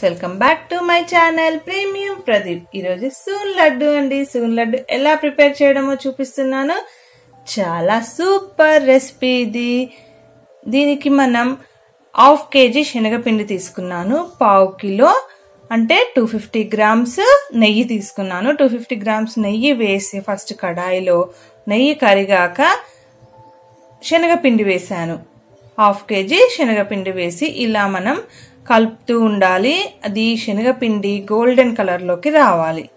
welcome back to my channel premium Pradeep ఈరోజు సూన్ లడ్డు అండి సూన్ లడ్డు ఎలా ప్రిపేర్ చేయడమో చూపిస్తున్నాను చాలా సూపర్ రెసిపీ ఇది దీనికి మనం హాఫ్ కేజీ శనగపిండి తీసుకున్నాను పావు కిలో అంటే టూ ఫిఫ్టీ గ్రామ్స్ నెయ్యి తీసుకున్నాను టూ ఫిఫ్టీ గ్రామ్స్ నెయ్యి వేసి ఫస్ట్ కడాయిలో నెయ్యి కరిగాక శనగపిండి వేసాను హాఫ్ కేజీ శనగపిండి వేసి ఇలా మనం కలుపుతూ ఉండాలి అది శనగపిండి గోల్డెన్ కలర్లోకి రావాలి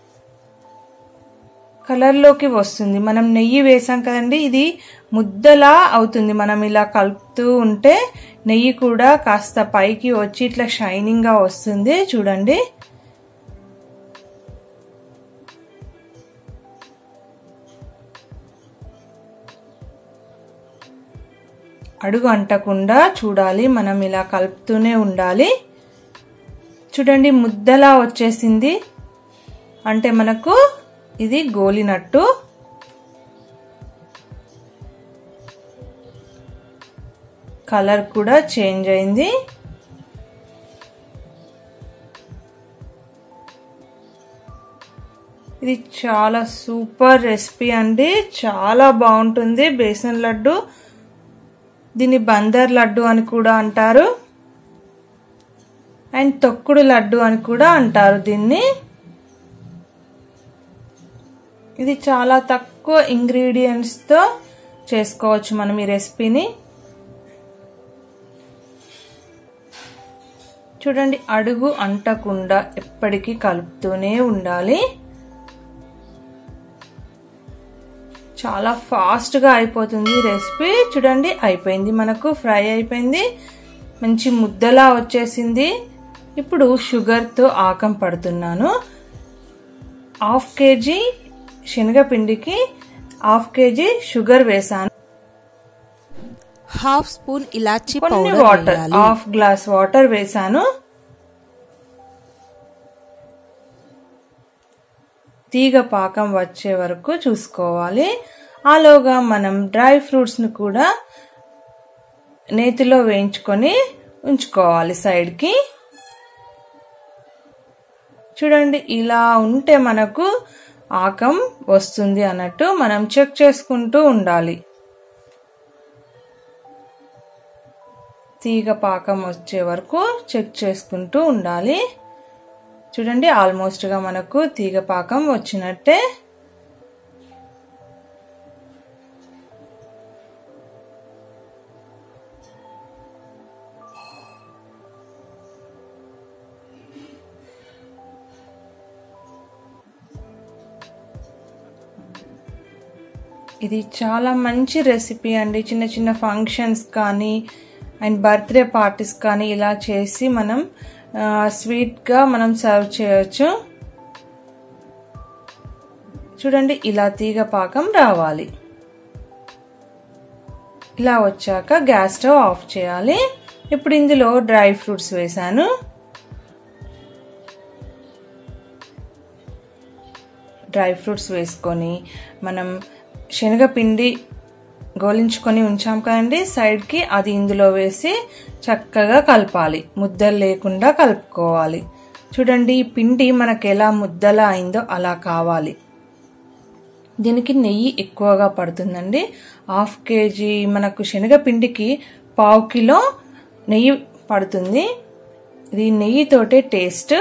కలర్లోకి వస్తుంది మనం నెయ్యి వేసాం కదండి ఇది ముద్దలా అవుతుంది మనం ఇలా కలుపుతూ ఉంటే నెయ్యి కూడా కాస్త పైకి వచ్చి ఇట్లా షైనింగ్గా వస్తుంది చూడండి అడుగు అంటకుండా చూడాలి మనం ఇలా కలుపుతూనే ఉండాలి చూడండి ముద్దలా వచ్చేసింది అంటే మనకు ఇది గోలినట్టు కలర్ కూడా చేంజ్ అయింది ఇది చాలా సూపర్ రెసిపీ అండి చాలా బాగుంటుంది బేసన్ లడ్డు దీన్ని బందర్ లడ్డు అని కూడా అంటారు అండ్ తొక్కుడు లడ్డు అని కూడా అంటారు దీన్ని ఇది చాలా తక్కువ ఇంగ్రీడియంట్స్తో చేసుకోవచ్చు మనం ఈ రెసిపీని చూడండి అడుగు అంటకుండా ఎప్పటికీ కలుపుతూనే ఉండాలి చాలా ఫాస్ట్గా అయిపోతుంది రెసిపీ చూడండి అయిపోయింది మనకు ఫ్రై అయిపోయింది మంచి ముద్దలా వచ్చేసింది ఇప్పుడు షుగర్తో ఆకం పడుతున్నాను హాఫ్ కేజీ శనగపిండికి హాఫ్ కేజీ షుగర్ వేసాను హాఫ్ స్పూన్ ఇలాచి కొన్ని పౌడర్ వాటర్ వేయాలి హాఫ్ గ్లాస్ వాటర్ వేసాను తీగ పాకం వచ్చే వరకు చూసుకోవాలి ఆలోగా మనం డ్రై ఫ్రూట్స్ని కూడా నేతిలో వేయించుకొని ఉంచుకోవాలి సైడ్కి చూడండి ఇలా ఉంటే మనకు ఆకం వస్తుంది అన్నట్టు మనం చెక్ చేసుకుంటూ ఉండాలి తీగ పాకం వచ్చే వరకు చెక్ చేసుకుంటూ ఉండాలి చూడండి ఆల్మోస్ట్గా మనకు తీగ పాకం వచ్చినట్టే ఇది చాలా మంచి రెసిపీ అండి చిన్న చిన్న ఫంక్షన్స్ కానీ అండ్ బర్త్డే పార్టీస్ కానీ ఇలా చేసి మనం స్వీట్గా మనం సర్వ్ చేయొచ్చు చూడండి ఇలా తీగ పాకం రావాలి ఇలా వచ్చాక గ్యాస్ స్టవ్ ఆఫ్ చేయాలి ఇప్పుడు ఇందులో డ్రై ఫ్రూట్స్ వేసాను డ్రై ఫ్రూట్స్ వేసుకొని మనం శనగపిండి గోలించుకొని ఉంచాం కదండి సైడ్కి అది ఇందులో వేసి చక్కగా కలపాలి ముద్దలు లేకుండా కలుపుకోవాలి చూడండి ఈ పిండి మనకు ఎలా ముద్దలా అయిందో అలా కావాలి దీనికి నెయ్యి ఎక్కువగా పడుతుందండి హాఫ్ కేజీ మనకు శనగపిండికి పావు కిలో నెయ్యి పడుతుంది ఇది నెయ్యితోటే టేస్ట్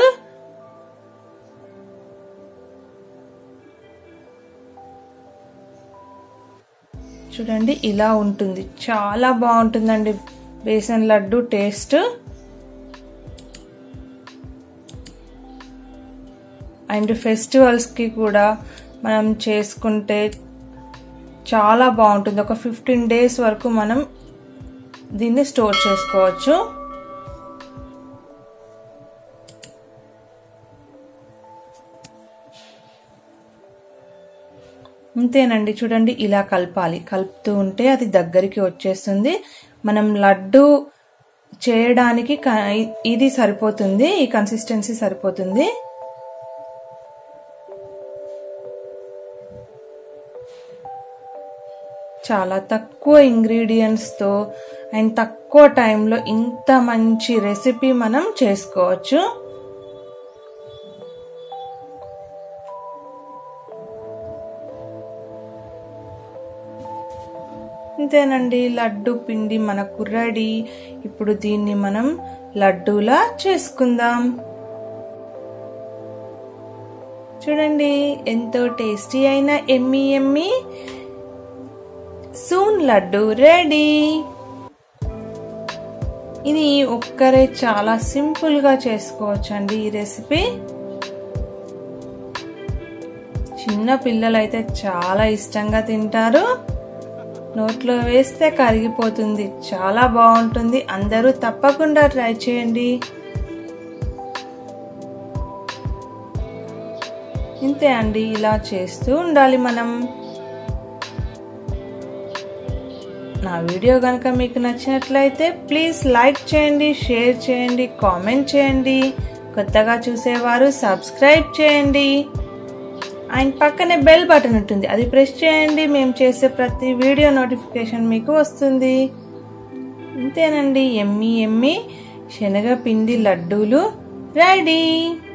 చూడండి ఇలా ఉంటుంది చాలా బాగుంటుందండి బేసన్ లడ్డు టేస్ట్ అండ్ ఫెస్టివల్స్కి కూడా మనం చేసుకుంటే చాలా బాగుంటుంది ఒక ఫిఫ్టీన్ డేస్ వరకు మనం దీన్ని స్టోర్ చేసుకోవచ్చు అంతేనండి చూడండి ఇలా కలపాలి కలుపుతూ ఉంటే అది దగ్గరికి వచ్చేస్తుంది మనం లడ్డు చేయడానికి ఇది సరిపోతుంది ఈ కన్సిస్టెన్సీ సరిపోతుంది చాలా తక్కువ ఇంగ్రీడియంట్స్తో అండ్ తక్కువ టైంలో ఇంత మంచి రెసిపీ మనం చేసుకోవచ్చు ఇంతేనండి లడ్డు పిండి మనకు రెడీ ఇప్పుడు దీన్ని మనం లడ్డూలా చేసుకుందాం చూడండి ఎంతో టేస్టీ అయిన ఎమ్మి ఎమ్మి సూన్ లడ్డు రెడీ ఇది ఒక్కరే చాలా సింపుల్ గా చేసుకోవచ్చు అండి ఈ రెసిపీ చిన్న పిల్లలైతే చాలా ఇష్టంగా తింటారు నోట్లో వేస్తే కరిగిపోతుంది చాలా బాగుంటుంది అందరూ తప్పకుండా ట్రై చేయండి ఇంతే అండి ఇలా చేస్తూ ఉండాలి మనం నా వీడియో కనుక మీకు నచ్చినట్లయితే ప్లీజ్ లైక్ చేయండి షేర్ చేయండి కామెంట్ చేయండి కొత్తగా చూసేవారు సబ్స్క్రైబ్ చేయండి ఆయన పక్కనే బెల్ బటన్ ఉంటుంది అది ప్రెస్ చేయండి మేము చేసే ప్రతి వీడియో నోటిఫికేషన్ మీకు వస్తుంది అంతేనండి ఎమ్మి ఎమ్మి శనగపిండి లడ్డూలు రెడీ